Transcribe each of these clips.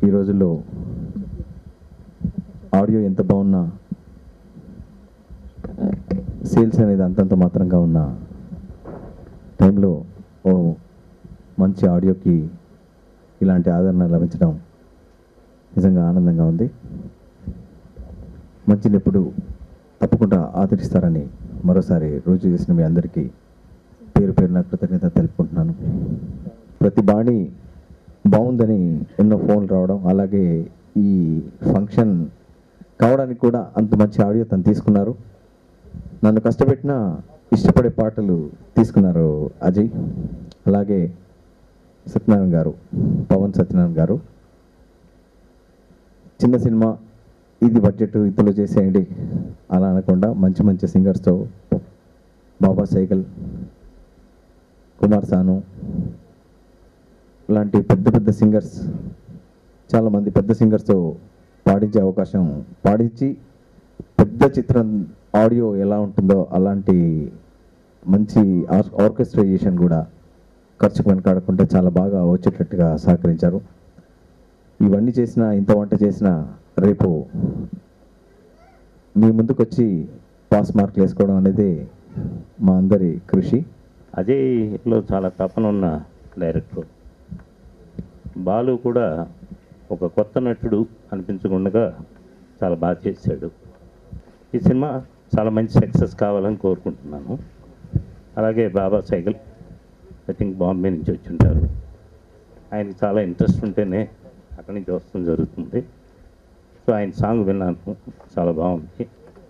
ఈ రోజుల్లో ఆడియో ఎంత బాగున్నా సేల్స్ అనేది అంతంత మాత్రంగా ఉన్న టైంలో ఓ మంచి ఆడియోకి ఇలాంటి ఆదరణ లభించడం నిజంగా ఆనందంగా ఉంది మంచిని ఎప్పుడు తప్పకుండా ఆదరిస్తారని మరోసారి రోజు చేసిన మీ అందరికీ పేరు పేరున కృతజ్ఞత తెలుపుకుంటున్నాను ప్రతి బాణి బాగుందని ఎన్నో ఫోన్లు రావడం అలాగే ఈ ఫంక్షన్ కావడానికి కూడా అంత మంచి ఆడియో తను తీసుకున్నారు నన్ను కష్టపెట్టిన ఇష్టపడే పాటలు తీసుకున్నారు అజయ్ అలాగే సత్యనారాయణ గారు పవన్ సత్యనారాయణ గారు చిన్న సినిమా ఇది బడ్జెట్ ఇంతలో చేసేయండి అలా అనకుండా మంచి మంచి సింగర్స్తో బాబా సైకిల్ కుమార్ సాను లాంటి పెద్ద పెద్ద సింగర్స్ చాలామంది పెద్ద సింగర్స్తో పాడించే అవకాశం పాడించి పెద్ద చిత్రం ఆడియో ఎలా ఉంటుందో అలాంటి మంచి ఆర్- ఆర్కెస్ట్రైజేషన్ కూడా ఖర్చుకు వెనకాడకుండా చాలా బాగా వచ్చేటట్టుగా సహకరించారు ఇవన్నీ చేసిన ఇంత వంట చేసిన రేపు మీ ముందుకు వచ్చి పాస్ మార్కులు వేసుకోవడం అనేది మా అందరి కృషి అజయ్లో చాలా తపన ఉన్న డైరెక్టర్ బాలు కూడా ఒక కొత్త నటుడు అనిపించకుండా చాలా బాగా చేశాడు ఈ సినిమా చాలా మంచి సక్సెస్ కావాలని కోరుకుంటున్నాను అలాగే బాబా సైకిల్ ఐ థింక్ బాంబే నుంచి వచ్చి ఉంటారు ఆయనకి చాలా ఇంట్రెస్ట్ ఉంటేనే అక్కడి నుంచి వస్తుంది జరుగుతుంది సో ఆయన సాంగ్ విన్నాను చాలా బాగుంది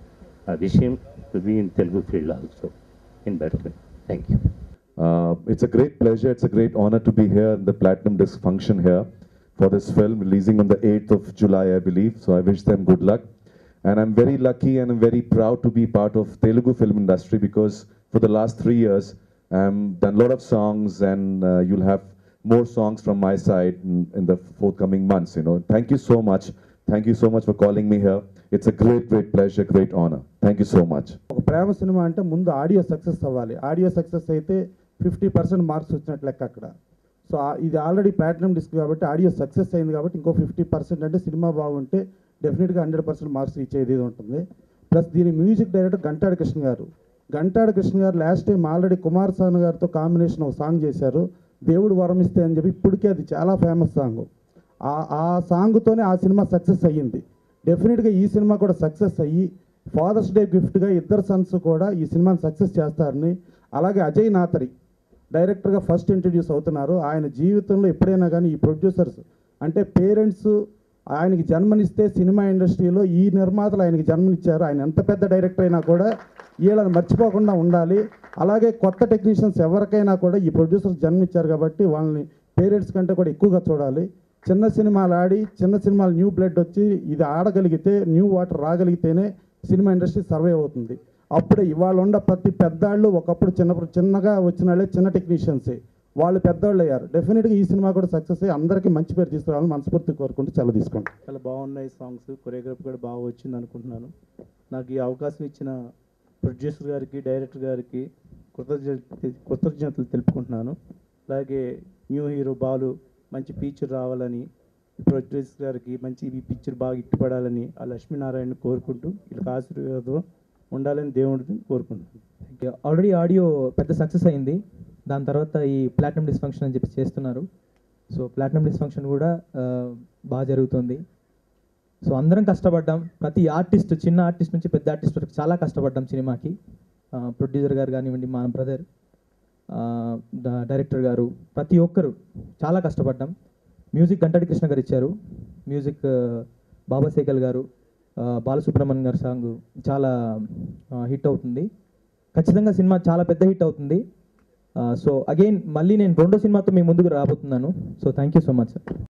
ఆ విషయం to be in Telugu field also in better thank you Uh, it's a great pleasure, it's a great honor to be here in the Platinum Disc function here for this film releasing on the 8th of July, I believe. So I wish them good luck. And I'm very lucky and I'm very proud to be part of Telugu film industry because for the last three years, I've done a lot of songs and uh, you'll have more songs from my side in, in the forthcoming months, you know. Thank you so much. Thank you so much for calling me here. It's a great, great pleasure, great honor. Thank you so much. ఒక ప్రేమ సినిమా అంటే ముందు audio success అవ్వాలి audio success అయితే fifty percent marks వచ్చినట్టు లెక్క అక్కడ so ఆ- ఇది ఆల్రెడీ ప్లాటినం డిస్క్ కాబట్టి ఆడియో సక్సెస్ అయింది కాబట్టి ఇంకో ఫిఫ్టీ పర్సెంట్ అంటే సినిమా బాగుంటే డెఫినెట్గా హండ్రెడ్ పర్సెంట్ మార్క్స్ ఇచ్చేది ఇది ఉంటుంది ప్లస్ దీని మ్యూజిక్ డైరెక్టర్ గంటాడి కృష్ణ గారు గంటాడి కృష్ణ గారు last time already Kumar Sanu గారితో కాంబినేషన్ ఒక సాంగ్ చేశారు దేవుడు వరం ఇస్తే అని చెప్పి ఇప్పటికే అది చాలా ఫేమస్ సాంగ్ ఆ ఆ సాంగ్తోనే ఆ సినిమా సక్సెస్ అయ్యింది డెఫినెట్గా ఈ సినిమా కూడా సక్సెస్ అయ్యి ఫాదర్స్ డే గిఫ్ట్గా ఇద్దరు సన్స్ కూడా ఈ సినిమాని సక్సెస్ చేస్తారని అలాగే అజయ్ నాతరి డైరెక్టర్గా ఫస్ట్ ఇంట్రడ్యూస్ అవుతున్నారు ఆయన జీవితంలో ఎప్పుడైనా కానీ ఈ ప్రొడ్యూసర్స్ అంటే పేరెంట్స్ ఆయనకి జన్మనిస్తే సినిమా ఇండస్ట్రీలో ఈ నిర్మాతలు ఆయనకి జన్మనిచ్చారు ఆయన ఎంత పెద్ద డైరెక్టర్ అయినా కూడా వీళ్ళని మర్చిపోకుండా ఉండాలి అలాగే కొత్త టెక్నీషియన్స్ ఎవరికైనా కూడా ఈ ప్రొడ్యూసర్స్ జన్మించారు కాబట్టి వాళ్ళని పేరెంట్స్ కంటే కూడా ఎక్కువగా చూడాలి చిన్న సినిమాలు ఆడి చిన్న సినిమాలు న్యూ బ్లడ్ వచ్చి ఇది ఆడగలిగితే న్యూ వాటర్ రాగలిగితేనే సినిమా ఇండస్ట్రీ సర్వే అవుతుంది అప్పుడే ఇవాళ ఉన్న ప్రతి పెద్దాళ్ళు ఒకప్పుడు చిన్నప్పుడు చిన్నగా వచ్చిన వాళ్ళే చిన్న టెక్నీషియన్సే వాళ్ళు పెద్దవాళ్ళు అయ్యారు డెఫినెట్గా ఈ సినిమా కూడా సక్సెస్ అయ్యి అందరికీ మంచి పేరు తీసుకురావాలని మనస్ఫూర్తి కోరుకుంటూ సెలవు తీసుకోండి చాలా బాగున్నాయి సాంగ్స్ కొరియోగ్రఫీ కూడా బాగా వచ్చింది అనుకుంటున్నాను నాకు ఈ అవకాశం ఇచ్చిన ప్రొడ్యూసర్ గారికి డైరెక్టర్ గారికి కృతజ్ఞత కృతజ్ఞతలు తెలుపుకుంటున్నాను అలాగే న్యూ హీరో బాలు మంచి ఫీచర్ రావాలని ప్రొడ్యూసర్ గారికి మంచి ఈ పిక్చర్ బాగా ఇట్టుపడాలని ఆ లక్ష్మీనారాయణ కోరుకుంటూ వీళ్ళకి ఆశీర్వాదం ఉండాలని దేవుడిని కోరుకుంటున్నాను ఆల్రెడీ ఆడియో పెద్ద సక్సెస్ అయింది దాని తర్వాత ఈ ప్లాటినం డిస్ఫంక్షన్ అని చెప్పి చేస్తున్నారు సో ప్లాటినం డిస్ఫంక్షన్ కూడా ఆ, బాగా జరుగుతుంది సో అందరం కష్టపడ్డాం ప్రతి ఆర్టిస్ట్ చిన్న ఆర్టిస్ట్ నుంచి పెద్ద ఆర్టిస్ట్ వరకు చాలా కష్టపడ్డాం సినిమాకి ప్రొడ్యూసర్ గారు కానివ్వండి మా బ్రదర్ డైరెక్టర్ గారు ప్రతి ఒక్కరు చాలా కష్టపడ్డాం మ్యూజిక్ గంటడి కృష్ణ గారు ఇచ్చారు మ్యూజిక్ ఆ, బాబా సేకల్ గారు ఆ, బాలసుబ్రహ్మణ్యం గారి సాంగ్ చాలా హిట్ అవుతుంది ఖచ్చితంగా సినిమా చాలా పెద్ద హిట్ అవుతుంది సో అగైన్ మళ్ళీ నేను రెండో సినిమాతో మీ ముందుకు రాబోతున్నాను so thank you so much sir